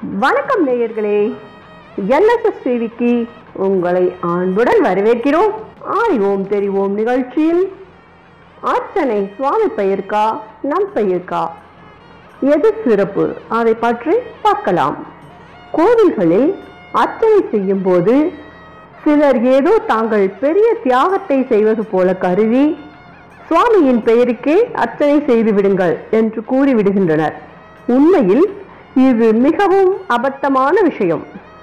வணக்கம் நேயர்களே என்எஸ்எஸ் டிவிக்கு உங்களை அன்புடன் வரவேற்கிறோம் ஆய்வோம் தெரிவோம் நிகழ்ச்சியில் அர்ச்சனை சுவாமி பெயர்க்கா நம் பெயர்க்கா எது சிறப்பு அதை பற்றி பார்க்கலாம் கோவில்களில் அர்ச்சனை செய்யும் போது சிலர் ஏதோ தாங்கள் பெரிய தியாகத்தை செய்வது போல கருதி சுவாமியின் பெயருக்கே அர்ச்சனை செய்து விடுங்கள் என்று கூறிவிடுகின்றனர் உண்மையில் இது மிகவும் அபத்தமான விஷயம்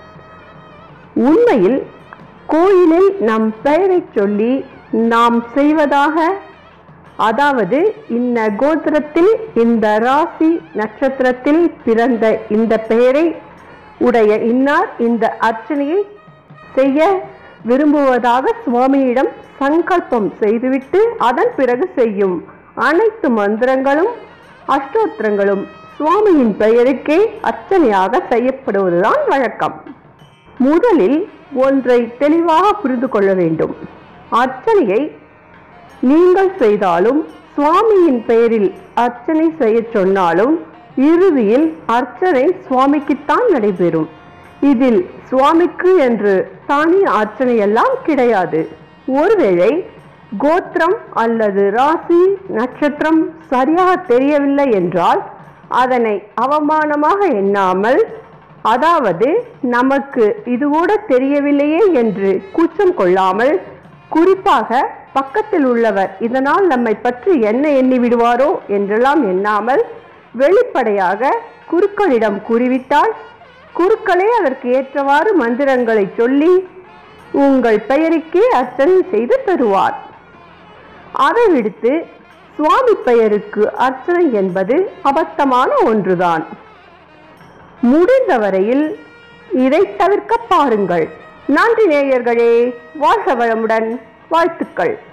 உண்மையில் கோயிலில் நம் பெயரைச் சொல்லி நாம் செய்வதாக அதாவது இந்த கோத்திரத்தில் இந்த ராசி நட்சத்திரத்தில் பிறந்த இந்த பெயரை உடைய இன்னார் இந்த அர்ச்சனையை செய்ய விரும்புவதாக சுவாமியிடம் சங்கல்பம் செய்துவிட்டு அதன் பிறகு செய்யும் அனைத்து மந்திரங்களும் அஷ்டோத்திரங்களும் சுவாமியின் பெயருக்கே அர்ச்சனையாக செய்யப்படுவதுதான் வழக்கம் முதலில் ஒன்றை தெளிவாக புரிந்து கொள்ள வேண்டும் அர்ச்சனையை நீங்கள் செய்தாலும் சுவாமியின் பெயரில் அர்ச்சனை செய்ய சொன்னாலும் இறுதியில் அர்ச்சனை சுவாமிக்குத்தான் நடைபெறும் இதில் சுவாமிக்கு என்று தனி அர்ச்சனை எல்லாம் கிடையாது ஒருவேளை கோத்திரம் அல்லது ராசி நட்சத்திரம் சரியாக தெரியவில்லை என்றால் அதனை அவமானமாக எண்ணாமல் அதாவது நமக்கு இது கூட தெரியவில்லையே என்று கூச்சம் கொள்ளாமல் குறிப்பாக பக்கத்தில் உள்ளவர் இதனால் நம்மை பற்றி என்ன எண்ணி விடுவாரோ என்றெல்லாம் எண்ணாமல் வெளிப்படையாக குருக்களிடம் கூறிவிட்டால் குருக்களே அதற்கு ஏற்றவாறு மந்திரங்களை சொல்லி உங்கள் பெயருக்கே அர்ச்சனை செய்து தருவார் அதை விடுத்து சுவாமி பெயருக்கு அர்ச்சனை என்பது அபத்தமான ஒன்றுதான் முடிந்தவரையில் இதை தவிர்க்க பாருங்கள் நன்றி நேயர்களே வாழ்க வளமுடன் வாழ்த்துக்கள்